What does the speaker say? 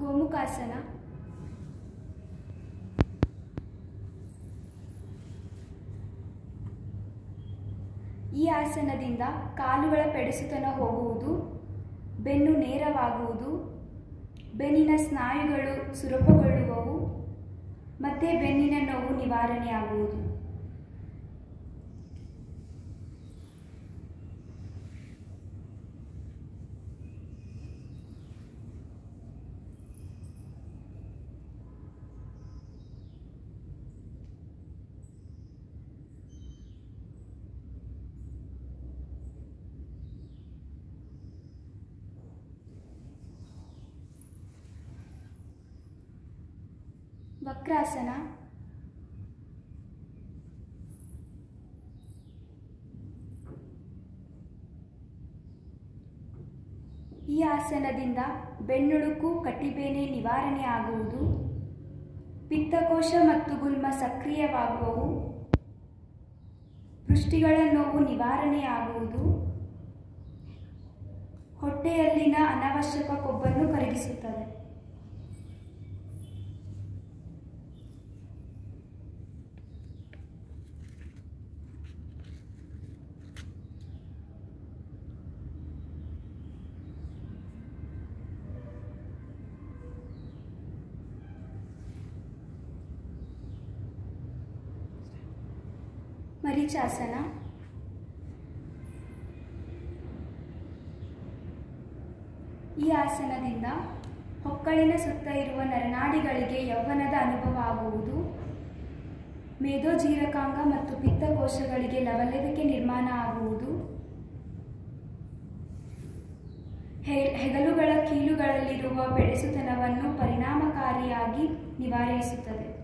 ಗೋಮುಖಾಸನ ಈ ಆಸನದಿಂದ ಕಾಲುಗಳ ಪೆಡಸುತನ ಹೋಗುವುದು ಬೆನ್ನು ನೇರವಾಗುವುದು ಬೆನ್ನಿನ ಸ್ನಾಯುಗಳು ಸುರಪಗೊಳ್ಳುವವು ಮತ್ತೆ ಬೆನ್ನಿನ ನೋವು ನಿವಾರಣೆಯಾಗುವುದು ವಕ್ರಾಸನ ಈ ಆಸನದಿಂದ ಬೆನ್ನುಳುಕು ಕಟಿಬೇನೆ ನಿವಾರಣೆ ಆಗುವುದು ಪಿತ್ತಕೋಶ ಮತ್ತು ಗುಲ್ಮ ಸಕ್ರಿಯವಾಗುವವು ಪೃಷ್ಟಿಗಳ ನೋವು ನಿವಾರಣೆಯಾಗುವುದು ಹೊಟ್ಟೆಯಲ್ಲಿನ ಅನವಶ್ಯಕ ಕೊಬ್ಬನ್ನು ಕರಗಿಸುತ್ತದೆ ಮರೀಚಾಸನ ಈ ಆಸನದಿಂದ ಹೊಕ್ಕಳಿನ ಸುತ್ತ ಇರುವ ನರನಾಡಿಗಳಿಗೆ ಯೌವನದ ಅನುಭವ ಆಗುವುದು ಮೇಧೋಜೀರಕಾಂಗ ಮತ್ತು ಪಿತ್ತಕೋಶಗಳಿಗೆ ಲವಲವಿಕೆ ನಿರ್ಮಾಣ ಆಗುವುದು ಹೆ- ಹೆಗಲುಗಳ ಕೀಲುಗಳಲ್ಲಿರುವ ಬೆಳೆಸುತನವನ್ನು ಪರಿಣಾಮಕಾರಿಯಾಗಿ ನಿವಾರಿಸುತ್ತದೆ